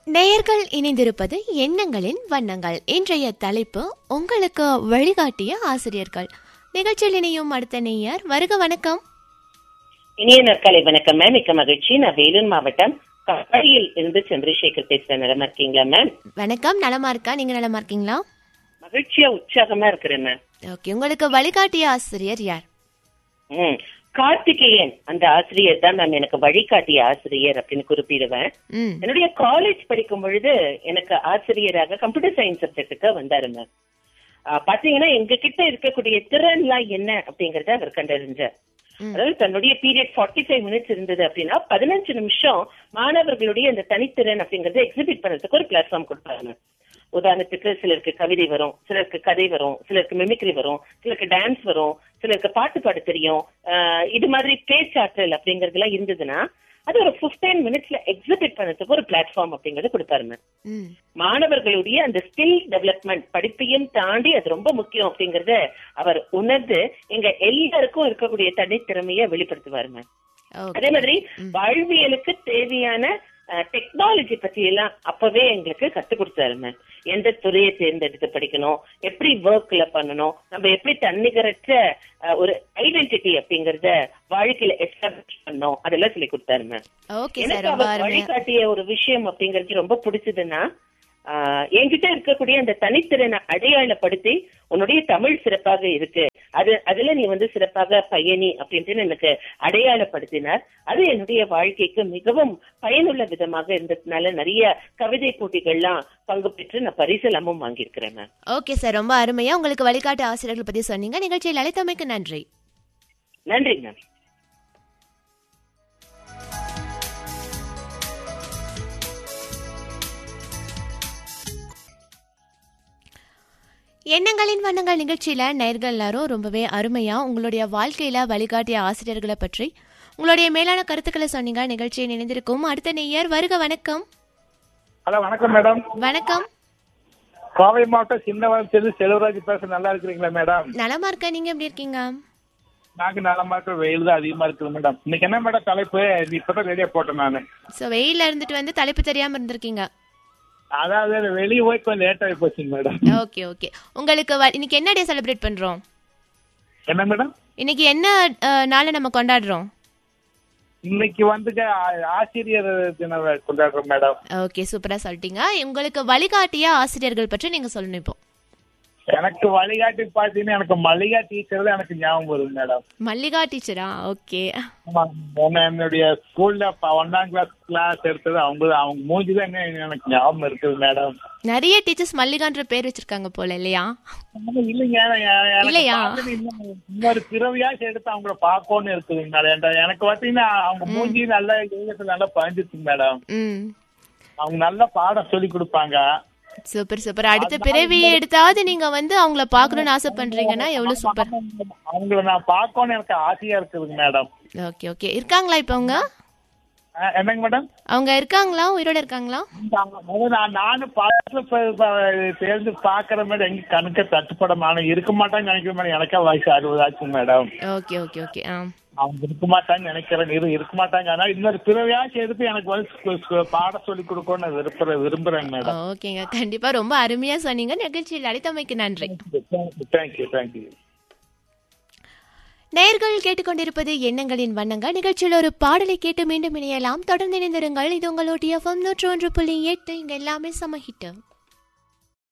நேயர்கள் இணைந்திருப்பது எண்ணங்களின் வண்ணங்கள் இன்றைய தலைப்பு உங்களுக்கு வழிகாட்டிய ஆசிரியர்கள் நிகழ்ச்சியில் இணையும் அடுத்த நேயர் வருக வணக்கம் இனிய நற்காலை வணக்கம் மேம் மிக்க மகிழ்ச்சி நான் வேலூர் மாவட்டம் கப்பாடியில் இருந்து சந்திரசேகர் பேசுறேன் நலமா இருக்கீங்களா மேம் வணக்கம் நலமா இருக்கா நீங்க நலமா இருக்கீங்களா மகிழ்ச்சியா உற்சாகமா இருக்கிறேன் மேம் ஓகே உங்களுக்கு வழிகாட்டிய ஆசிரியர் யார் ம் கார்த்திகேயன் அந்த ஆசிரியர் தான் மேம் எனக்கு வழிகாட்டிய ஆசிரியர் அப்படின்னு குறிப்பிடுவேன் ம் என்னுடைய காலேஜ் படிக்கும் பொழுது எனக்கு ஆசிரியராக கம்ப்யூட்டர் சயின்ஸ் சப்ஜெக்ட்டுக்கு வந்தாரு மேம் ஆ, பாத்தீங்கன்னா எங்க கிட்ட இருக்கக்கூடிய திறன்லாம் என்ன அப்படிங்கறத அவர் கண்டறிஞ்சார் ம். அதாவது தன்னுடைய பீரியட் 45 ஃபைவ் மினிட்ஸ் இருந்தது அப்படின்னா பதினஞ்சு நிமிஷம் மாணவர்களுடைய அந்த தனித்திறன் அப்படிங்கறத எக்ஸிபிட் பண்றதுக்கு ஒரு பிளாட்ஃபார்ம் கொடுப்பாங்க உதாரணத்துக்கு சிலருக்கு கவிதை வரும் சிலருக்கு கதை வரும் சிலருக்கு மிமிக்ரி வரும் சிலருக்கு டான்ஸ் வரும் சிலருக்கு பாட்டு பாட தெரியும் ஆஹ் இது மாதிரி பேச்சாற்றல் அப்படிங்கறதுலாம் இருந்ததுன்னா அது ஒரு 15 மினிட்ஸ்ல எக்ஸிபிட் பண்றதுக்கு ஒரு பிளாட்ஃபார்ம் அப்படிங்கறது கொடுப்பாருங்க ம் மாணவர்களுடைய அந்த ஸ்கில் டெவலப்மெண்ட் படிப்பையும் தாண்டி அது ரொம்ப முக்கியம் அப்படிங்கறத அவர் உணர்ந்து எங்க எல்லாருக்கும் இருக்கக்கூடிய தனித்திறமைய வெளிப்படுத்துவாருங்க ஓகே அதே மாதிரி வாழ்வியலுக்கு தேவையான டெக்னாலஜி பத்தி எல்லாம் அப்பவே எங்களுக்கு கத்து கொடுத்தாருங்க எந்த துறையை தேர்ந்தெடுத்து படிக்கணும் எப்படி ஒர்க்ல பண்ணணும் நம்ம எப்படி தன்னிகரற்ற அஹ், ஒரு ஐடென்டிட்டி அப்படிங்கறத வாழ்க்கையில எஸ்டாப்ளிஷ் பண்ணணும் அதெல்லாம் சொல்லி கொடுத்தாருங்க ஓகே சார் எனக்கு ரொம்ப அவர் அருமையா வழிகாட்டிய ஒரு விஷயம் அப்படிங்கிறது ரொம்ப பிடிச்சதுன்னா ஆஹ், என்கிட்ட இருக்கக்கூடிய அந்த தனித்திறனை அடையாளப்படுத்தி உன்னுடைய தமிழ் சிறப்பாக இருக்கு அது அதுல நீ வந்து சிறப்பாக பயணி அப்படின்ட்டு எனக்கு அடையாளப்படுத்தினார் அது என்னுடைய வாழ்க்கைக்கு மிகவும் பயனுள்ள விதமாக இருந்ததுனால நிறைய கவிதை போட்டிகள்லாம் பங்கு பெற்று நான் பரிசலமும் வாங்கியிருக்கிறேன் மேம் ஓகே சார் ரொம்ப அருமையா உங்களுக்கு வழிகாட்டு ஆசிரியர்கள் பத்தி சொன்னீங்க நிகழ்ச்சியில் அழைத்தமைக்கு நன்றி நன்றி மேம் எண்ணங்களின் வண்ணங்கள் நிகழ்ச்சியில நேர்கள் எல்லாரும் ரொம்பவே அருமையா உங்களுடைய வாழ்க்கையில வழிகாட்டிய ஆசிரியர்களை பற்றி உங்களுடைய மேலான கருத்துக்களை சொன்னீங்க நிகழ்ச்சியை நினைந்திருக்கும் அடுத்த நேயர் வருக வணக்கம் ஹலோ வணக்கம் மேடம் வணக்கம் கோவை மாவட்டம் சின்னவரத்திலிருந்து செல்வராஜ் பேச நல்லா இருக்கிறீங்களா மேடம் நலமா இருக்க நீங்க எப்படி இருக்கீங்க நாங்க நலமா இருக்கிற வெயில் தான் அதிகமா இருக்குது மேடம் இன்னைக்கு என்ன மேடம் தலைப்பு இது இப்பதான் ரெடியா போட்டேன் நானு ஸோ வெயில்ல இருந்துட்டு வந்து தலைப்பு தெரியாம இருந்திருக்கீங்க அதாவது வெளியே போய் கொஞ்சம் லேட் ஆகி போச்சுங்க மேடம் ஓகே ஓகே உங்களுக்கு வ- இன்னைக்கு என்ன டே செலிப்ரேட் பண்றோம் என்ன மேடம் இன்னைக்கு என்ன அஹ், நாளை நம்ம கொண்டாடுறோம் இன்னைக்கு வந்துட்டு ஆ- ஆசிரியர் தினம் கொண்டாடுறோம் மேடம் ஓகே சூப்பரா சொல்லிட்டீங்க உங்களுக்கு வழிகாட்டிய ஆசிரியர்கள் பற்றி நீங்க சொல்லணும் இப்போ எனக்கு வழிகாட்டி பாத்தீங்கன்னா எனக்கு மல்லிகா டீச்சர் தான் எனக்கு ஞாபகம் வருது மேடம் மல்லிகா டீச்சரா ஓகே ஆமா, முன்ன என்னுடைய ஸ்கூல்ல ஒன்னாம் கிளாஸ் கிளாஸ் எடுத்தது அவங்க தான். அவங்க மூஞ்சி தான் இன்னும் எனக்கு ஞாபகம் இருக்குது மேடம் நிறைய டீச்சர்ஸ் மல்லிகான்ற பேர் வச்சிருக்காங்க போல இல்லையா ஆமா, இல்லைங்க எ- எனக்கு இல்லையா? பார்க்கணும் இன்னும் இன்னொரு பிறவியாச்சும் எடுத்து அவங்கள பார்க்கணும்னு இருக்குதுங்க மேடம் ஏன்டா, எனக்கு பாத்தீங்கன்னா அவங்க மூஞ்சி நல்லா எழுத்து நல்லா பதிஞ்சிருக்கு மேடம் ம் அவங்க நல்ல பாடம் சொல்லி கொடுப்பாங்க சூப்பர் சூப்பர் அடுத்த பிறவி எடுத்தாவது நீங்க வந்து அவங்கள பார்க்கணும்னு ஆசைப்படுறீங்கன்னா எவ்வளவு சூப்பர் அவங்கள நான் பார்க்கணும்னு எனக்கு ஆசையா இருக்குதுங்க மேடம் ஓகே ஓகே இருக்காங்களா இப்போ அவங்க அஹ், என்னங்க மேடம் அவங்க இருக்காங்களா உயிரோட இருக்காங்களா முதல்ல நான் நானும் பார்த்து ப- ப- தேர்ந்து பாக்குற மேடம் எங்க கணக்க தட்டுப்பட மாட்டேன் இருக்க மாட்டான்னு நினைக்கிற மேடம் எனக்கே வயசு அறுபது ஆச்சு மேடம் ஓகே ஓகே ஓகே ஆ அவங்க இருக்க மாட்டாங்கன்னு நினைக்கிறேன் இரு இருக்க மாட்டாங்க ஆனா இன்னொரு பிறவையாச்சும் எடுத்து எனக்கு வந்து ஸ்கூ- ஸ்கூ- பாடம் சொல்லி கொடுக்கணும்னு விரும்புறேன் விரும்புறேன் மேடம் ஓகேங்க கண்டிப்பா ரொம்ப அருமையா சொன்னீங்க நிகழ்ச்சியில் அழைத்தமைக்கு நன்றி தேங்க்யூ தேங்க்யூ நேயர்கள் கேட்டுக்கொண்டிருப்பது எண்ணங்களின் வண்ணங்கள் நிகழ்ச்சியில் ஒரு பாடலை கேட்டு மீண்டும் இணையலாம் தொடர்ந்து இணைந்திருங்கள் இது உங்களுடைய எஃப்எம் நூற்று ஒன்று புள்ளி எட்டு இங்க எல்லாமே சமஹிட்டு